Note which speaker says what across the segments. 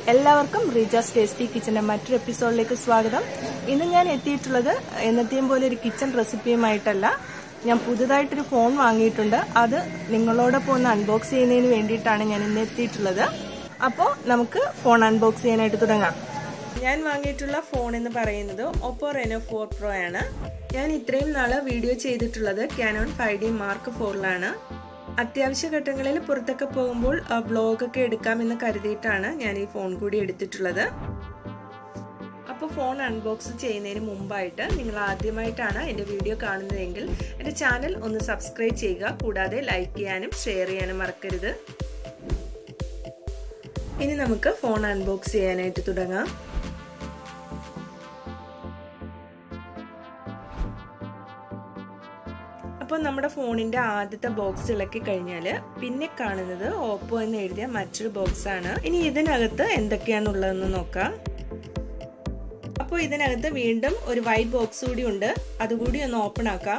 Speaker 1: എല്ലാവർക്കും റീജാസ് ടേസ്റ്റി കിച്ചന്റെ മറ്റൊരു എപ്പിസോഡിലേക്ക് സ്വാഗതം ഇന്ന് ഞാൻ എത്തിയിട്ടുള്ളത് എന്നത്തെയും പോലെ ഒരു കിച്ചൺ റെസിപ്പിയുമായിട്ടല്ല ഞാൻ പുതുതായിട്ടൊരു ഫോൺ വാങ്ങിയിട്ടുണ്ട് അത് നിങ്ങളോടൊപ്പം ഒന്ന് അൺബോക്സ് ചെയ്യുന്നതിന് വേണ്ടിയിട്ടാണ് ഞാൻ ഇന്ന് എത്തിയിട്ടുള്ളത് അപ്പോൾ നമുക്ക് ഫോൺ അൺബോക്സ് ചെയ്യാനായിട്ട് തുടങ്ങാം ഞാൻ വാങ്ങിയിട്ടുള്ള ഫോൺ എന്ന് പറയുന്നത് ഒപ്പോ റെനോ ഫോർ പ്രോ ആണ് ഞാൻ ഇത്രയും നാള് വീഡിയോ ചെയ്തിട്ടുള്ളത് കാനോൺ ഫൈവ് ഡി മാർക്ക് ഫോറിലാണ് അത്യാവശ്യ ഘട്ടങ്ങളിൽ പുറത്തൊക്കെ പോകുമ്പോൾ ബ്ലോഗൊക്കെ എടുക്കാമെന്ന് കരുതിയിട്ടാണ് ഞാൻ ഈ ഫോൺ കൂടി എടുത്തിട്ടുള്ളത് അപ്പോൾ ഫോൺ അൺബോക്സ് ചെയ്യുന്നതിന് മുമ്പായിട്ട് നിങ്ങൾ ആദ്യമായിട്ടാണ് എൻ്റെ വീഡിയോ കാണുന്നതെങ്കിൽ എൻ്റെ ചാനൽ ഒന്ന് സബ്സ്ക്രൈബ് ചെയ്യുക കൂടാതെ ലൈക്ക് ചെയ്യാനും ഷെയർ ചെയ്യാനും മറക്കരുത് ഇനി നമുക്ക് ഫോൺ അൺബോക്സ് ചെയ്യാനായിട്ട് തുടങ്ങാം അപ്പോൾ നമ്മുടെ ഫോണിൻ്റെ ആദ്യത്തെ ബോക്സ് ഇളക്കി കഴിഞ്ഞാൽ പിന്നെ കാണുന്നത് ഓപ്പോ എന്ന് എഴുതിയ മറ്റൊരു ബോക്സ് ആണ് ഇനി ഇതിനകത്ത് എന്തൊക്കെയാണുള്ളതെന്ന് നോക്കാം അപ്പോൾ ഇതിനകത്ത് വീണ്ടും ഒരു വൈറ്റ് ബോക്സ് കൂടി ഉണ്ട് അതുകൂടി ഒന്ന് ഓപ്പൺ ആക്കാം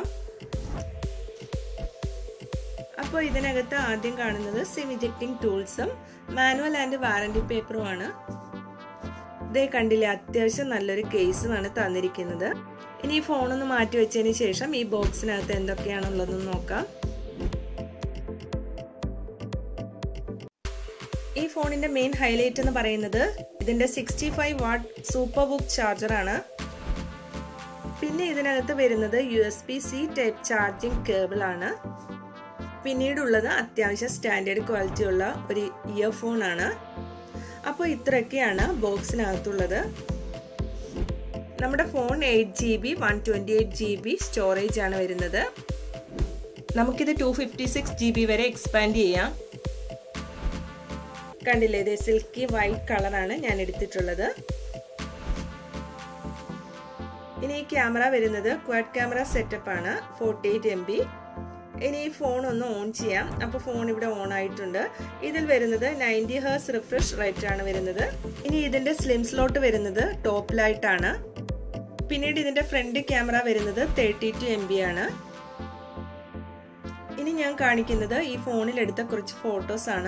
Speaker 1: അപ്പോൾ ഇതിനകത്ത് ആദ്യം കാണുന്നത് സിം ഇജക്റ്റിംഗ് ടൂൾസും മാനുവൽ ആൻഡ് വാറണ്ടി പേപ്പറുമാണ് ഇതേ കണ്ടില്ലേ അത്യാവശ്യം നല്ലൊരു കേസുമാണ് തന്നിരിക്കുന്നത് ഇനി ഈ ഫോണൊന്ന് മാറ്റി വെച്ചതിന് ശേഷം ഈ ബോക്സിനകത്ത് എന്തൊക്കെയാണുള്ളതെന്ന് നോക്കാം ഈ ഫോണിന്റെ മെയിൻ ഹൈലൈറ്റ് എന്ന് പറയുന്നത് ഇതിന്റെ sixty five watt super book charger ആണ് പിന്നെ ഇതിനകത്ത് വരുന്നത് U S B C type charging cable ആണ് പിന്നീടുള്ളത് അത്യാവശ്യം സ്റ്റാൻഡേർഡ് ക്വാളിറ്റി ഉള്ള ഒരു ഇയർഫോൺ ആണ് അപ്പോൾ ഇത്രയൊക്കെയാണ് ബോക്സിനകത്തുള്ളത് നമ്മുടെ phone eight G B one twenty eight G B storage ആണ് വരുന്നത് നമുക്കിത് two fifty six G B വരെ എക്സ്പാൻഡ് ചെയ്യാം കണ്ടില്ലേ ഇത് സിൽക്കി വൈറ്റ് കളറാണ് ഞാൻ എടുത്തിട്ടുള്ളത് ഇനി ഈ ക്യാമറ വരുന്നത് ക്വാഡ് ക്യാമറ സെറ്റപ്പ് ആണ് ഫോർട്ടി എയ്റ്റ് എം ബി ഇനി ഈ ഫോൺ ഒന്ന് ഓൺ ചെയ്യാം അപ്പോൾ ഫോൺ ഇവിടെ ഓൺ ആയിട്ടുണ്ട് ഇതിൽ വരുന്നത് നയൻറ്റി ഹേഴ്സ് റിഫ്രഷ് റേറ്റ് ആണ് വരുന്നത് ഇനി ഇതിന്റെ സ്ലിം സ്ലോട്ട് വരുന്നത് ടോപ്പിലായിട്ടാണ് പിന്നീട് ഇതിന്റെ ഫ്രണ്ട് ക്യാമറ വരുന്നത് തേർട്ടി ടു എം ബി ആണ് ഇനി ഞാൻ കാണിക്കുന്നത് ഈ ഫോണിൽ എടുത്ത കുറച്ച് ഫോട്ടോസ് ആണ്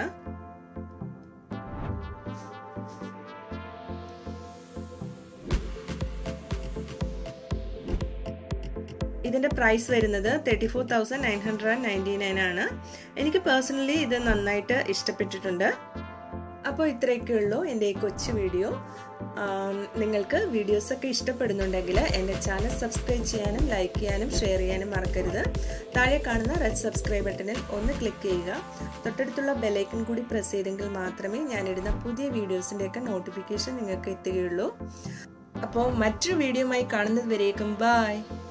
Speaker 1: ഇതിന്റെ പ്രൈസ് വരുന്നത് thirty four thousand nine hundred and ninety nine ആണ് എനിക്ക് പേഴ്സണലി ഇത് നന്നായിട്ട് ഇഷ്ടപ്പെട്ടിട്ടുണ്ട് അപ്പോൾ ഇത്രയൊക്കെ ഉള്ളൂ എൻ്റെ ഈ കൊച്ചു വീഡിയോ നിങ്ങൾക്ക് വീഡിയോസൊക്കെ ഇഷ്ടപ്പെടുന്നുണ്ടെങ്കിൽ എൻ്റെ ചാനൽ സബ്സ്ക്രൈബ് ചെയ്യാനും ലൈക്ക് ചെയ്യാനും ഷെയർ ചെയ്യാനും മറക്കരുത് താഴെ കാണുന്ന റെഡ് സബ്സ്ക്രൈബ് ബട്ടണിൽ ഒന്ന് ക്ലിക്ക് ചെയ്യുക തൊട്ടടുത്തുള്ള ബെലൈക്കൺ കൂടി പ്രസ് ചെയ്തെങ്കിൽ മാത്രമേ ഞാനിടുന്ന പുതിയ വീഡിയോസിൻ്റെയൊക്കെ നോട്ടിഫിക്കേഷൻ നിങ്ങൾക്ക് എത്തുകയുള്ളൂ അപ്പോൾ മറ്റൊരു വീഡിയോയുമായി കാണുന്നത് വരേക്കും ബായ്